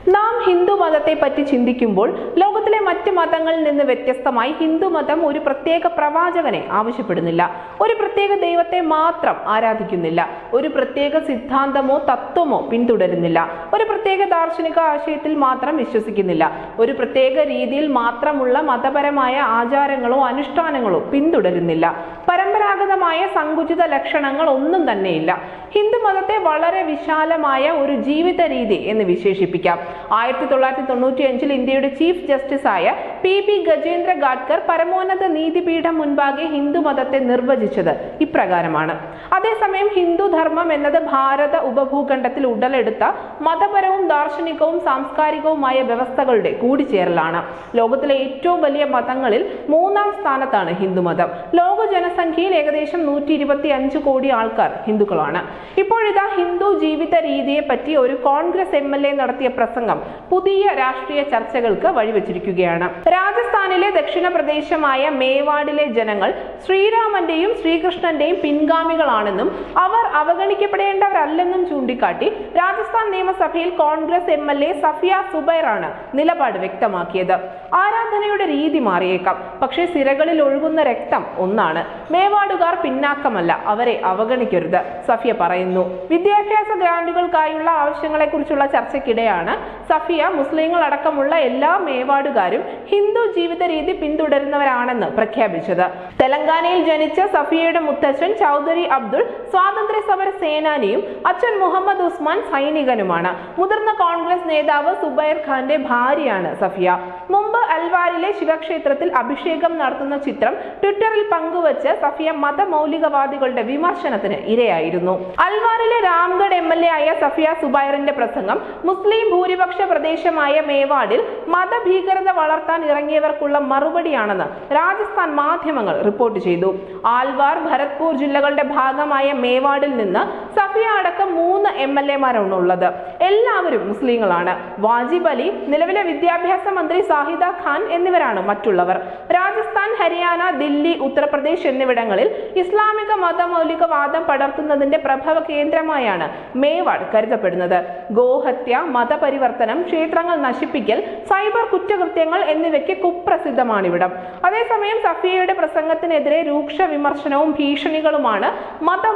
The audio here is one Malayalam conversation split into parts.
നാം ഹിന്ദു മതത്തെ പറ്റി ചിന്തിക്കുമ്പോൾ ലോകത്തിലെ മറ്റ് മതങ്ങളിൽ നിന്ന് വ്യത്യസ്തമായി ഹിന്ദുമതം ഒരു പ്രത്യേക പ്രവാചകനെ ആവശ്യപ്പെടുന്നില്ല ഒരു പ്രത്യേക ദൈവത്തെ മാത്രം ആരാധിക്കുന്നില്ല ഒരു പ്രത്യേക സിദ്ധാന്തമോ തത്വമോ പിന്തുടരുന്നില്ല ഒരു പ്രത്യേക ദാർശനിക ആശയത്തിൽ മാത്രം വിശ്വസിക്കുന്നില്ല ഒരു പ്രത്യേക രീതിയിൽ മാത്രമുള്ള മതപരമായ ആചാരങ്ങളോ അനുഷ്ഠാനങ്ങളോ പിന്തുടരുന്നില്ല പരമ്പരാഗതമായ സങ്കുചിത ലക്ഷണങ്ങൾ ഒന്നും തന്നെയില്ല ഹിന്ദു മതത്തെ വളരെ വിശാലമായ ഒരു ജീവിത രീതി എന്ന് വിശേഷിപ്പിക്കാം ആയിരത്തി തൊള്ളായിരത്തി തൊണ്ണൂറ്റി അഞ്ചിൽ ഇന്ത്യയുടെ ചീഫ് ജസ്റ്റിസായ പി ബി ഗജേന്ദ്ര ഗാഡ്കർ പരമോന്നത നീതിപീഠം മുൻപാകെ ഹിന്ദു മതത്തെ നിർവചിച്ചത് ഇപ്രകാരമാണ് അതേസമയം ഹിന്ദു ധർമ്മം എന്നത് ഭാരത ഉപഭൂഖണ്ഡത്തിൽ ഉടലെടുത്ത മതപരവും ദാർശനികവും സാംസ്കാരികവുമായ വ്യവസ്ഥകളുടെ കൂടിച്ചേരലാണ് ലോകത്തിലെ ഏറ്റവും വലിയ മതങ്ങളിൽ മൂന്നാം സ്ഥാനത്താണ് ഹിന്ദുമതം ലോക ജനസംഖ്യയിൽ ഏകദേശം നൂറ്റി ഇരുപത്തി അഞ്ച് കോടി ആൾക്കാർ ഹിന്ദുക്കളാണ് ഇപ്പോഴിതാ ഹിന്ദു ജീവിത രീതിയെ പറ്റി ഒരു കോൺഗ്രസ് എം എൽ എ നടത്തിയ പ്രസംഗം പുതിയ രാഷ്ട്രീയ ചർച്ചകൾക്ക് വഴിവെച്ചിരിക്കുകയാണ് രാജസ്ഥാനിലെ ദക്ഷിണ പ്രദേശമായ മേവാഡിലെ ജനങ്ങൾ ശ്രീരാമന്റെയും ശ്രീകൃഷ്ണന്റെയും പിൻഗാമികളാണെന്നും അവർ അവഗണിക്കപ്പെടേണ്ടവരല്ലെന്നും ചൂണ്ടിക്കാട്ടി രാജസ്ഥാൻ നിയമസഭയിൽ Congress M L A Safia സുബൈറാണ് നിലപാട് വ്യക്തമാക്കിയത് ആരാധനയുടെ രീതി മാറിയേക്കാം പക്ഷേ സിരകളിൽ ഒഴുകുന്ന രക്തം ഒന്നാണ് മേവാടുകാർ പിന്നാക്കമല്ല അവരെ അവഗണിക്കരുത് സഫിയ പറയുന്നു വിദ്യാഭ്യാസ ഗ്രാന്റുകൾക്കായുള്ള ആവശ്യങ്ങളെക്കുറിച്ചുള്ള ചർച്ചയ്ക്കിടെയാണ് സഫിയ മുസ്ലിങ്ങൾ അടക്കമുള്ള എല്ലാ മേവാടുകാരും ഹിന്ദു ജീവിത രീതി പിന്തുടരുന്നവരാണെന്ന് പ്രഖ്യാപിച്ചത് തെലങ്കാനയിൽ ജനിച്ച സഫിയയുടെ മുത്തച്ഛൻ ചൗധരി അബ്ദുൾ സ്വാതന്ത്ര്യ സമര സേനാനിയും അച്ഛൻ മുഹമ്മദ് ഉസ്മാൻ സൈനികനുമാണ് മുതിർന്ന കോൺഗ്രസ് നേതാവ് സുബൈർ ഖാന്റെ ഭാര്യയാണ് സഫിയ മുമ്പ് അൽവാരിലെ ശിവക്ഷേത്രത്തിൽ അഭിഷേകം നടത്തുന്ന ചിത്രം ട്വിറ്ററിൽ പങ്കുവച്ച് സഫിയ മതമൗലികവാദികളുടെ വിമർശനത്തിന് ഇരയായിരുന്നു അൽവാറിലെ രാംഗഡ് എം എൽ എ ആയ സഫിയ സുബൈറിന്റെ പ്രസംഗം മുസ്ലിം ഭൂരിപക്ഷ പ്രദേശമായ മേവാഡിൽ മതഭീകരത വളർത്താൻ ഇറങ്ങിയവർക്കുള്ള മറുപടിയാണെന്ന് രാജസ്ഥാൻ മാധ്യമങ്ങൾ റിപ്പോർട്ട് ചെയ്തു ആൽവാർ ഭരത്പൂർ ജില്ലകളുടെ ഭാഗമായ മേവാഡിൽ നിന്ന് സഫിയ അടക്കം മൂന്ന് എം എൽ എമാരാണ് ഉള്ളത് എല്ലാവരും മുസ്ലിങ്ങളാണ് വാജിബ് അലി നിലവിലെ വിദ്യാഭ്യാസ മന്ത്രി സാഹിദ ഖാൻ എന്നിവരാണ് മറ്റുള്ളവർ രാജസ്ഥാൻ ഹരിയാന ദില്ലി ഉത്തർപ്രദേശ് എന്നിവിടങ്ങളിൽ ഇസ്ലാമിക മതമൗലികവാദം പടർത്തുന്നതിന്റെ പ്രഭവ കേന്ദ്രമായാണ് മേവാഡ് കരുതപ്പെടുന്നത് ഗോഹത്യ മതപരിവർത്തനം ക്ഷേത്രങ്ങൾ നശിപ്പിക്കൽ സൈബർ കുറ്റകൃത്യങ്ങൾ എന്നിവയ്ക്ക് കുപ്രസിദ്ധമാണിവിടം അതേസമയം സഫിയയുടെ പ്രസംഗത്തിനെതിരെ രൂക്ഷ വിമർശനവും ഭീഷണികളുമാണ്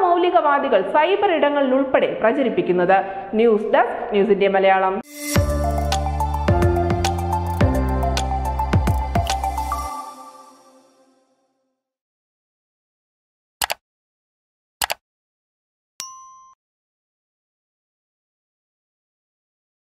മതമൗലികവാദികൾ സൈബർ ഇടങ്ങളിൽ ഉൾപ്പെടെ പ്രചരിപ്പിക്കുന്നത് news desk news India Malayalam